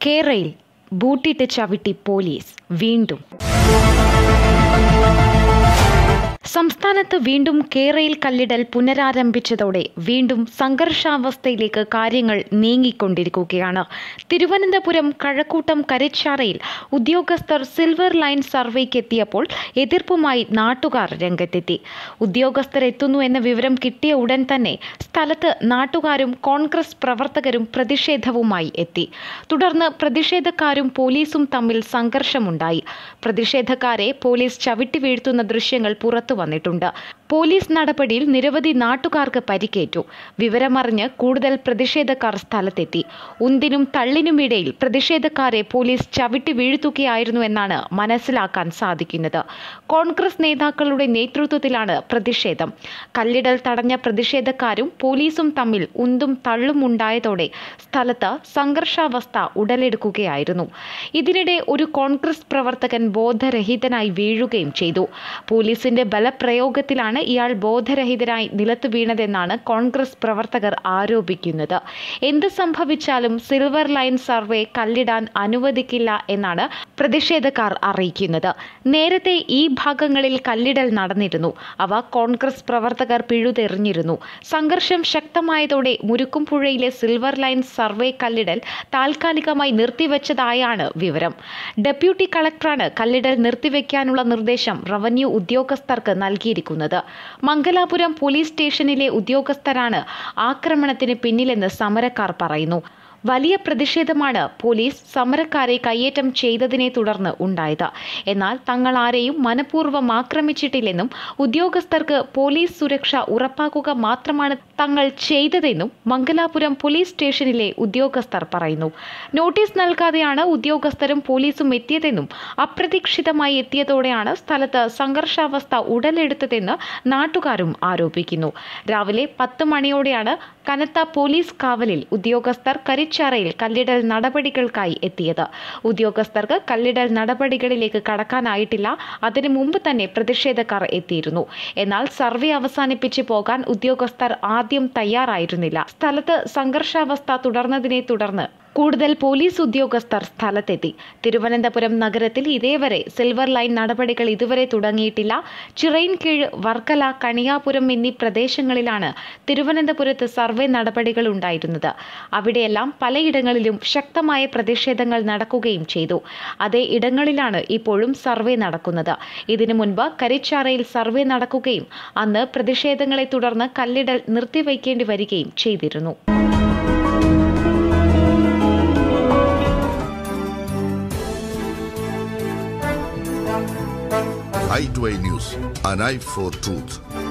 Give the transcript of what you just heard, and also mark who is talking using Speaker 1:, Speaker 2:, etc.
Speaker 1: കേരയിൽ ബൂട്ടിട്ട് ചവിട്ടി പോലീസ് വീണ്ടും സംസ്ഥാനത്ത് വീണ്ടും കേരയിൽ കല്ലിടൽ പുനരാരംഭിച്ചതോടെ വീണ്ടും സംഘർഷാവസ്ഥയിലേക്ക് കാര്യങ്ങൾ നീങ്ങിക്കൊണ്ടിരിക്കുകയാണ് തിരുവനന്തപുരം കഴക്കൂട്ടം കരച്ചാറയിൽ ഉദ്യോഗസ്ഥർ സിൽവർ ലൈൻ സർവേക്ക് എത്തിയപ്പോൾ എതിർപ്പുമായി നാട്ടുകാർ രംഗത്തെത്തി ഉദ്യോഗസ്ഥർ എത്തുന്നു എന്ന വിവരം കിട്ടിയ ഉടൻ തന്നെ സ്ഥലത്ത് നാട്ടുകാരും കോൺഗ്രസ് പ്രവർത്തകരും പ്രതിഷേധവുമായി എത്തി തുടർന്ന് പ്രതിഷേധക്കാരും പോലീസും തമ്മിൽ സംഘർഷമുണ്ടായി പ്രതിഷേധക്കാരെ പോലീസ് ചവിട്ടി വീഴ്ത്തുന്ന ദൃശ്യങ്ങൾ പുറത്തു വന്നിട്ടുണ്ട് പോലീസ് നടപടിയിൽ നിരവധി നാട്ടുകാർക്ക് പരിക്കേറ്റു വിവരമറിഞ്ഞ് കൂടുതൽ പ്രതിഷേധക്കാർ സ്ഥലത്തെത്തി ഉന്തിനും തള്ളിനുമിടയിൽ പ്രതിഷേധക്കാരെ പോലീസ് ചവിട്ടി വീഴ്ത്തുകയായിരുന്നു എന്നാണ് മനസ്സിലാക്കാൻ സാധിക്കുന്നത് കോൺഗ്രസ് നേതാക്കളുടെ നേതൃത്വത്തിലാണ് പ്രതിഷേധം കല്ലിടൽ തടഞ്ഞ പ്രതിഷേധക്കാരും പോലീസും തമ്മിൽ ഉന്തും തള്ളും ഉണ്ടായതോടെ സ്ഥലത്ത് സംഘർഷാവസ്ഥ ഉടലെടുക്കുകയായിരുന്നു ഇതിനിടെ ഒരു കോൺഗ്രസ് പ്രവർത്തകൻ ബോധരഹിതനായി വീഴുകയും ചെയ്തു പോലീസിന്റെ ബലപ്രയോഗത്തിലാണ് ഇയാൾ ബോധരഹിതനായി നിലത്തു വീണതെന്നാണ് കോൺഗ്രസ് പ്രവർത്തകർ ആരോപിക്കുന്നത് എന്ത് സംഭവിച്ചാലും സിൽവർ ലൈൻ സർവേ കല്ലിടാൻ അനുവദിക്കില്ല എന്നാണ് പ്രതിഷേധക്കാർ അറിയിക്കുന്നത് നേരത്തെ ഈ ഭാഗങ്ങളിൽ കല്ലിടൽ നടന്നിരുന്നു അവ കോൺഗ്രസ് പ്രവർത്തകർ പിഴുതെറിഞ്ഞിരുന്നു സംഘർഷം ശക്തമായതോടെ മുരുക്കുംപുഴയിലെ സിൽവർ ലൈൻ സർവേ കല്ലിടൽ താൽക്കാലികമായി നിർത്തിവെച്ചതായാണ് വിവരം ഡെപ്യൂട്ടി കളക്ടറാണ് കല്ലിടൽ നിർത്തിവെക്കാനുള്ള നിർദ്ദേശം റവന്യൂ ഉദ്യോഗസ്ഥർക്ക് നൽകിയിരിക്കുന്നത് മംഗലാപുരം പോലീസ് സ്റ്റേഷനിലെ ഉദ്യോഗസ്ഥരാണ് ആക്രമണത്തിന് പിന്നിലെന്ന് സമരക്കാർ പറയുന്നു വലിയ പ്രതിഷേധമാണ് പോലീസ് സമരക്കാരെ കയ്യേറ്റം ചെയ്തതിനെ തുടർന്ന് ഉണ്ടായത് എന്നാൽ തങ്ങൾ ആരെയും മനഃപൂർവ്വം ആക്രമിച്ചിട്ടില്ലെന്നും ഉദ്യോഗസ്ഥർക്ക് പോലീസ് സുരക്ഷ ഉറപ്പാക്കുക മാത്രമാണ് തങ്ങൾ ചെയ്തതെന്നും മംഗലാപുരം പോലീസ് സ്റ്റേഷനിലെ ഉദ്യോഗസ്ഥർ പറയുന്നു നോട്ടീസ് നൽകാതെയാണ് ഉദ്യോഗസ്ഥരും പോലീസും എത്തിയതെന്നും അപ്രതീക്ഷിതമായി എത്തിയതോടെയാണ് സ്ഥലത്ത് സംഘർഷാവസ്ഥ ഉടലെടുത്തതെന്ന് നാട്ടുകാരും ആരോപിക്കുന്നു രാവിലെ പത്ത് മണിയോടെയാണ് കനത്ത പോലീസ് കാവലിൽ ഉദ്യോഗസ്ഥർ കരിച്ചാറയിൽ കല്ലിടൽ നടപടികൾക്കായി എത്തിയത് ഉദ്യോഗസ്ഥർക്ക് കല്ലിടൽ നടപടികളിലേക്ക് കടക്കാനായിട്ടില്ല അതിനു മുമ്പ് തന്നെ പ്രതിഷേധക്കാർ എത്തിയിരുന്നു എന്നാൽ സർവേ അവസാനിപ്പിച്ച് പോകാൻ ഉദ്യോഗസ്ഥർ ആദ്യം തയ്യാറായിരുന്നില്ല സ്ഥലത്ത് സംഘർഷാവസ്ഥ തുടർന്നതിനെ തുടർന്ന് കൂടുതൽ പോലീസ് ഉദ്യോഗസ്ഥർ സ്ഥലത്തെത്തി തിരുവനന്തപുരം നഗരത്തിൽ ഇതേവരെ സിൽവർ ലൈൻ നടപടികൾ ഇതുവരെ തുടങ്ങിയിട്ടില്ല ചിറയിൻകീഴ് വർക്കല കണിയാപുരം എന്നീ പ്രദേശങ്ങളിലാണ് തിരുവനന്തപുരത്ത് സർവേ നടപടികൾ ഉണ്ടായിരുന്നത് അവിടെയെല്ലാം പലയിടങ്ങളിലും ശക്തമായ പ്രതിഷേധങ്ങൾ നടക്കുകയും ചെയ്തു അതേ ഇടങ്ങളിലാണ് ഇപ്പോഴും സർവേ നടക്കുന്നത് ഇതിനു മുൻപ് കരിച്ചാറയിൽ സർവേ നടക്കുകയും അന്ന് പ്രതിഷേധങ്ങളെ തുടർന്ന് കല്ലിടൽ നിർത്തിവയ്ക്കേണ്ടി വരികയും ചെയ്തിരുന്നു
Speaker 2: i2i News, an eye for truth.